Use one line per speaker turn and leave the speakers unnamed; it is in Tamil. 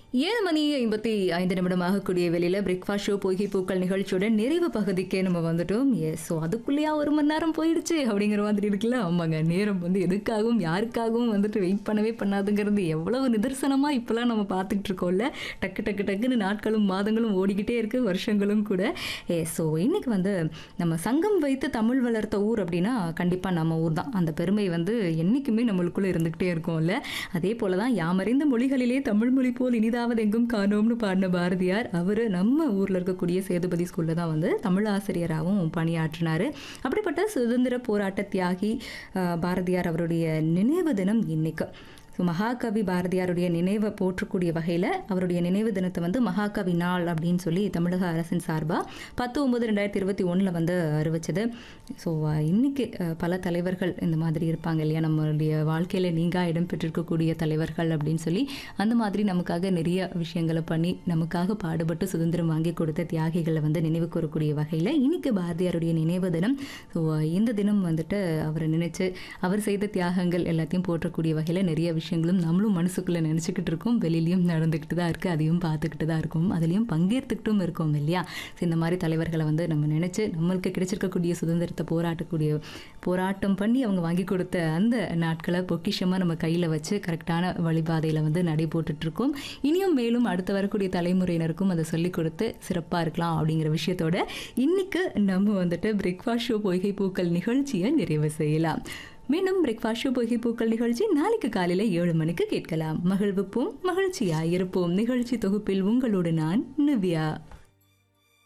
ஏழு மணி ஐம்பத்தி ஐந்து நிமிடமாக கூடிய வெளியில் பிரேக்ஃபாஸ்ட் ஷோ பொய்கை பூக்கள் நிகழ்ச்சியோட நிறைவு பகுதிக்கே நம்ம வந்துட்டோம் எஸ் ஸோ அதுக்குள்ளேயா ஒரு மணி நேரம் போயிடுச்சு அப்படிங்கிற மாதிரி இருக்குல்ல ஆமாங்க நேரம் வந்து எதுக்காகவும் யாருக்காகவும் வந்துட்டு வெயிட் பண்ணவே பண்ணாதுங்கிறது எவ்வளவு நிதர்சனமாக இப்போலாம் நம்ம பார்த்துக்கிட்டு இருக்கோம்ல டக்கு டக்கு டக்குன்னு நாட்களும் மாதங்களும் ஓடிக்கிட்டே இருக்கு வருஷங்களும் கூட ஏ ஸோ இன்னைக்கு வந்து நம்ம சங்கம் வைத்து தமிழ் வளர்த்த ஊர் அப்படின்னா கண்டிப்பாக நம்ம ஊர் தான் அந்த பெருமை வந்து என்றைக்குமே நம்மளுக்குள்ளே இருந்துக்கிட்டே இருக்கும்ல அதே போல தான் யாமறிந்த மொழிகளிலே தமிழ் மொழி போல் இனிதாவது எங்கும் காணோம்னு பாடின பாரதியார் அவர் நம்ம ஊரில் இருக்கக்கூடிய சேதுபதி ஸ்கூலில் தான் வந்து தமிழ் ஆசிரியராகவும் பணியாற்றினார் அப்படிப்பட்ட சுதந்திர போராட்ட தியாகி அஹ், பாரதியார் அவருடைய நினைவு தினம் இன்னைக்கு ஸோ மகாகவி பாரதியாருடைய நினைவை போற்றக்கூடிய வகையில் அவருடைய நினைவு தினத்தை வந்து மகாகவி நாள் அப்படின்னு சொல்லி தமிழக அரசின் சார்பாக பத்து ஒம்பது ரெண்டாயிரத்தி இருபத்தி ஒன்றில் வந்து அறிவிச்சது ஸோ இன்னைக்கு அஹ், பல தலைவர்கள் இந்த மாதிரி இருப்பாங்க இல்லையா நம்மளுடைய வாழ்க்கையில் நீங்காக இடம்பெற்றிருக்கக்கூடிய தலைவர்கள் அப்படின்னு சொல்லி அந்த மாதிரி நமக்காக நிறைய விஷயங்களை பண்ணி நமக்காக பாடுபட்டு சுதந்திரம் வாங்கி கொடுத்த தியாகிகளை வந்து நினைவு கூறக்கூடிய வகையில் இன்னைக்கு பாரதியாருடைய நினைவு தினம் ஸோ இந்த தினம் வந்துட்டு அவரை நினைச்சு அவர் செய்த தியாகங்கள் எல்லாத்தையும் போற்றக்கூடிய வகையில் நிறைய விஷயங்களும் நம்மளும் மனசுக்குள்ளே நினச்சிக்கிட்டு இருக்கோம் வெளியிலையும் நடந்துக்கிட்டு தான் இருக்குது அதையும் பார்த்துக்கிட்டு தான் இருக்கும் அதுலேயும் பங்கேற்றுக்கிட்டும் இருக்கோம் இல்லையா ஸோ இந்த மாதிரி தலைவர்களை வந்து நம்ம நினச்சி நம்மளுக்கு கிடைச்சிருக்கக்கூடிய சுதந்திரத்தை போராட்டக்கூடிய போராட்டம் பண்ணி அவங்க வாங்கி கொடுத்த அந்த நாட்களை பொக்கிஷமாக நம்ம கையில் வச்சு கரெக்டான வழிபாதையில் வந்து நடை போட்டுட்ருக்கோம் இனியும் மேலும் அடுத்து வரக்கூடிய தலைமுறையினருக்கும் அதை சொல்லிக் கொடுத்து சிறப்பாக இருக்கலாம் அப்படிங்கிற விஷயத்தோட இன்னைக்கு நம்ம வந்துட்டு பிரேக்ஃபாஸ்ட் ஷோ பொய்கை பூக்கள் நிகழ்ச்சியை நிறைவு செய்யலாம் மீண்டும் பிரேக்ஃபாஸ்ட் ஷோ பொய்கை பூக்கள் நிகழ்ச்சி நாளைக்கு காலையில் ஏழு மணிக்கு கேட்கலாம் மகிழ்வுப்போம் மகிழ்ச்சியா இருப்போம் நிகழ்ச்சி தொகுப்பில் உங்களோடு நான் நிவ்யா